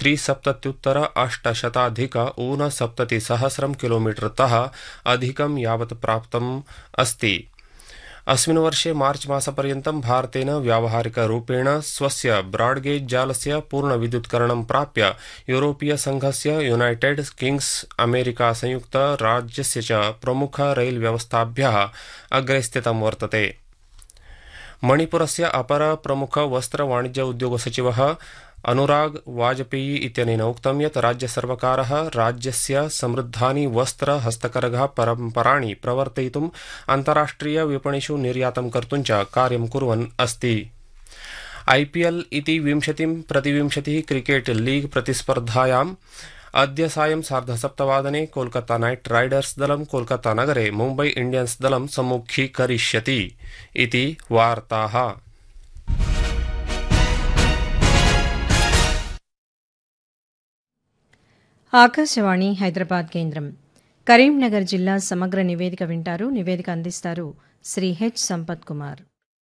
त्रिसप्तत्युत्तर अष्टशताधिक ऊनसप्ततिसहस्रं किलोमीटरतः अधिकं यावत् प्राप्तम् अस्ति अस्मिन् वर्षे मार्च मासपर्यन्तं भारतेन व्यावहारिकरूपेण स्वस्य ब्राडगेज जालस्य पूर्णविद्युत्करणं प्राप्य यूरोपीय संघस्य यूनाइटेड किंग्स अमेरिका संयुक्त राज्यस्य च प्रमुख रैल व्यवस्थाभ्यः अग्रे स्थितं वर्तते मणिपुरस्य अपर प्रमुख वस्त्र वाणिज्य उद्योग सचिवः अनुराग वाजपेयी इत्यनेन उक्तं यत् राज्यसर्वकारः राज्यस्य समृद्धानि वस्त्र हस्तकरघा परम्पराणि प्रवर्तयितुम् अन्ताराष्ट्रिय विपणिषु निर्यातं कर्तुं च कार्यं कुर्वन् अस्ति आईपीएल इति विंशतिं प्रतिविंशतिः क्रिकेट लीग प्रतिस्पर्धायाम् अद्य सायं सार्धसप्तवादने कोलकाता नाइट राइडर्स दलं कोलकातानगरे मुम्बई इण्डियन्स दलं सम्मुखीकरिष्यति इति वार्ताः ఆకాశవాణి హైదరాబాద్ కేంద్రం కరీంనగర్ జిల్లా సమగ్ర నివేదిక వింటారు నివేదిక అందిస్తారు శ్రీ హెచ్ సంపత్ కుమార్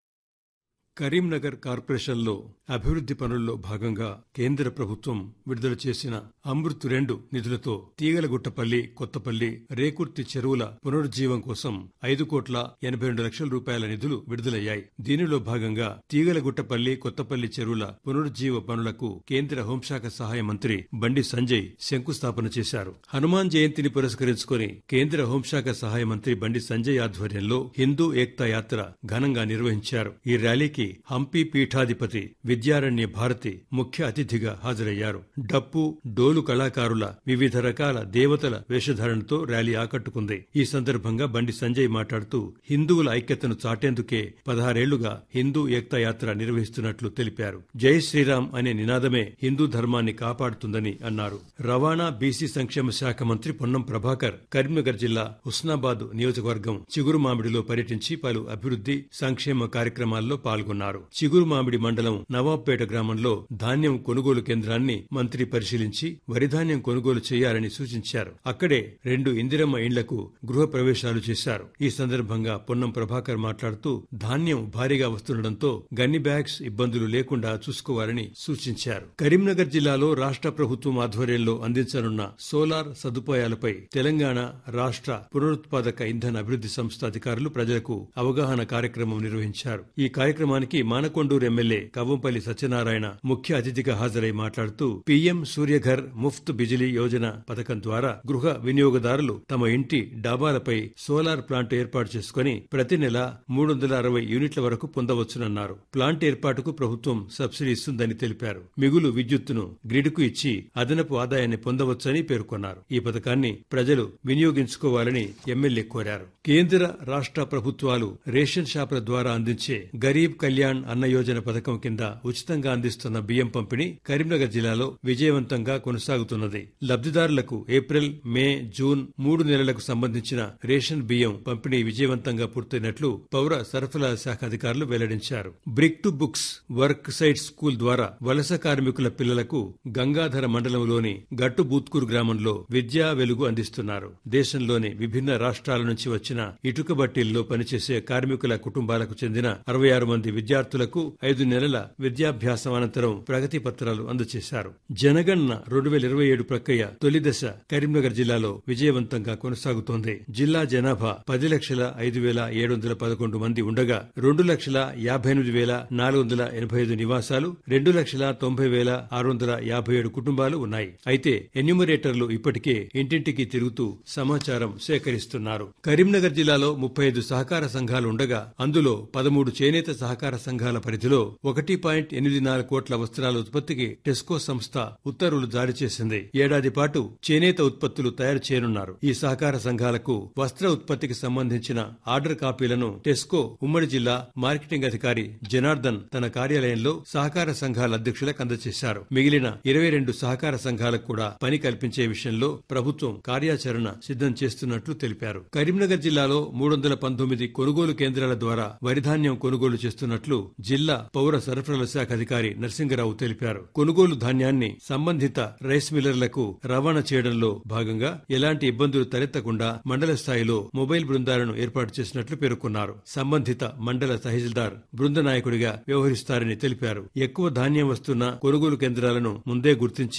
కరీంనగర్ కార్పొరేషన్లో అభివృద్ది పనుల్లో భాగంగా కేంద్ర ప్రభుత్వం విడుదల చేసిన అమృత్ రెండు నిధులతో తీగలగుట్టపల్లి కొత్తపల్లి రేకుర్తి చెరువుల పునరుజ్జీవం కోసం ఐదు కోట్ల ఎనభై రెండు లక్షల రూపాయల నిధులు విడుదలయ్యాయి దీనిలో భాగంగా తీగలగుట్టపల్లి కొత్తపల్లి చెరువుల పునరుజ్జీవ పనులకు కేంద్ర హోంశాఖ సహాయ మంత్రి బండి సంజయ్ శంకుస్థాపన చేశారు హనుమాన్ జయంతిని పురస్కరించుకుని కేంద్ర హోంశాఖ సహాయ మంత్రి బండి సంజయ్ ఆధ్వర్యంలో హిందూ ఏక్తా యాత్ర ఘనంగా నిర్వహించారు ఈ ర్యాలీకి హంపి పీఠాధిపతి విద్యారణ్య భారతి ముఖ్య అతిథిగా హాజరయ్యారు డప్పు డోలు కళాకారుల వివిధ రకాల దేవతల వేషధారణతో ర్యాలీ ఆకట్టుకుంది ఈ సందర్భంగా బండి సంజయ్ మాట్లాడుతూ హిందువుల ఐక్యతను చాటేందుకే పదహారేళ్లుగా హిందూ ఏక్తా యాత్ర నిర్వహిస్తున్నట్లు తెలిపారు జై శ్రీరామ్ అనే నినాదమే హిందూ ధర్మాన్ని కాపాడుతుందని అన్నారు రవాణా బీసీ సంక్షేమ శాఖ మంత్రి పొన్నం ప్రభాకర్ కరీంనగర్ జిల్లా హుస్నాబాద్ నియోజకవర్గం చిగురు మామిడిలో పర్యటించి పలు అభివృద్ది సంక్షేమ కార్యక్రమాల్లో పాల్గొన్నారు చిగురు మామిడి మండలం నవాబ్పేట గ్రామంలో ధాన్యం కొనుగోలు కేంద్రాన్ని మంత్రి పరిశీలించి వరి ధాన్యం కొనుగోలు చేయాలని సూచించారు అక్కడే రెండు ఇందిరమ్మ ఇండ్లకు గృహ ప్రవేశాలు చేశారు ఈ సందర్భంగా పొన్నం ప్రభాకర్ మాట్లాడుతూ ధాన్యం భారీగా వస్తుండటంతో గన్ని బ్యాగ్స్ ఇబ్బందులు లేకుండా చూసుకోవాలని సూచించారు కరీంనగర్ జిల్లాలో రాష్ట్ర ప్రభుత్వం ఆధ్వర్యంలో అందించనున్న సోలార్ సదుపాయాలపై తెలంగాణ రాష్ట్ర పునరుత్పాదక ఇంధన అభివృద్ది సంస్థ అధికారులు ప్రజలకు అవగాహన కార్యక్రమం నిర్వహించారు ఈ కార్యక్రమానికి మానకొండూరు ఎమ్మెల్యే కవ్వంపల్లి సత్యనారాయణ ముఖ్య అతిథిగా హాజరై మాట్లాడుతూ పీఎం సూర్యఘర్ ముఫ్త్ బిజిలీ యోజన పథకం ద్వారా గృహ వినియోగదారులు తమ ఇంటి డాబాలపై సోలార్ ప్లాంట్ ఏర్పాటు చేసుకుని ప్రతి నెల మూడు వందల అరవై యూనిట్ల వరకు పొందవచ్చునన్నారు ప్లాంట్ ఏర్పాటుకు ప్రభుత్వం సబ్సిడీ ఇస్తుందని తెలిపారు మిగులు విద్యుత్తును గ్రిడ్కు ఇచ్చి అదనపు ఆదాయాన్ని పొందవచ్చని పేర్కొన్నారు ఈ పథకాన్ని ప్రజలు వినియోగించుకోవాలని ఎమ్మెల్యే కోరారు కేంద్ర రాష్ట్ర ప్రభుత్వాలు రేషన్ షాపుల ద్వారా అందించే గరీబ్ కళ్యాణ్ అన్న యోజన పథకం కింద ఉచితంగా అందిస్తున్న బియ్యం పంపిణీ కరీంనగర్ జిల్లాలో విజయవంతంగా కొనసాగుతున్నది లబ్దిదారులకు ఏప్రిల్ మే జూన్ మూడు నెలలకు సంబంధించిన రేషన్ బియ్యం పంపిణీ విజయవంతంగా పూర్తయినట్లు పౌర సరఫరాల శాఖ అధికారులు వెల్లడించారు brick to books work site school ద్వారా వలస కార్మికుల పిల్లలకు గంగాధర మండలంలోని గట్టు బూత్కూరు గ్రామంలో విద్యా వెలుగు అందిస్తున్నారు దేశంలోని విభిన్న రాష్ట్రాల నుంచి వచ్చిన ఇటుక బట్టీల్లో పనిచేసే కార్మికుల కుటుంబాలకు చెందిన అరవై ఆరు మంది విద్యార్థులకు ఐదు నెలల విద్యాభ్యాసం అనంతరం ప్రగతి పత్రాలు అందజేశారు జనగణన రెండు వేల ఇరవై ఏడు ప్రక్రియ తొలి దశ కరీంనగర్ జిల్లాలో విజయవంతంగా కొనసాగుతోంది జిల్లా జనాభా పది లక్షల ఐదు వేల ఏడు వందల పదకొండు మంది ఉండగా రెండు లక్షల యాభై ఎనిమిది వేల నాలుగు వందల ఎనభై ఐదు నివాసాలు రెండు లక్షల తొంభై వేల ఆరు వందల యాభై ఏడు కుటుంబాలు ఉన్నాయి అయితే ఎన్యూమరేటర్లు ఇప్పటికే ఇంటింటికి తిరుగుతూ సమాచారం సేకరిస్తున్నారు కరీంనగర్ జిల్లాలో ముప్పై ఐదు సహకార సంఘాలు ఉండగా అందులో పదమూడు చేనేత సహకార సంఘాల పరిధిలో ఒకటి పాయింట్ ఎనిమిది నాలుగు కోట్ల వస్త్రాల ఉత్పత్తికి టెస్కో సంస్థ ఉత్తర్వులు జారీ చేసింది ఏడాది పాటు చేనేత ఉత్పత్తులు తయారు చేయనున్నారు ఈ సహకార సంఘాలకు వస్త్ర ఉత్పత్తికి సంబంధించిన ఆర్డర్ కాపీలను టెస్కో ఉమ్మడి జిల్లా మార్కెటింగ్ అధికారి జనార్దన్ తన కార్యాలయంలో సహకార సంఘాల అధ్యక్షులకు అందజేశారు మిగిలిన ఇరవై రెండు సహకార సంఘాలకు కూడా పని కల్పించే విషయంలో ప్రభుత్వం కార్యాచరణ సిద్ధం చేస్తున్నట్లు తెలిపారు కరీంనగర్ జిల్లాలో మూడు వందల పంతొమ్మిది కొనుగోలు కేంద్రాల ద్వారా వరిధాన్యం కొనుగోలు చేస్తున్నట్లు జిల్లా పౌర సరఫరాల శాఖ అధికారి నరసింగరావు తెలిపారు కొనుగోలు ధాన్యాన్ని సంబంధిత రైస్ మిల్లర్లకు రవాణా చేయడంలో భాగంగా ఎలాంటి ఇబ్బందులు తలెత్తకుండా మండల స్థాయిలో మొబైల్ బృందాలను ఏర్పాటు చేసినట్లు పేర్కొన్నారు సంబంధిత మండల తహసీల్దార్ బృంద నాయకుడిగా వ్యవహరిస్తారని తెలిపారు ఎక్కువ ధాన్యం వస్తున్న కొనుగోలు కేంద్రాలను ముందే గుర్తించి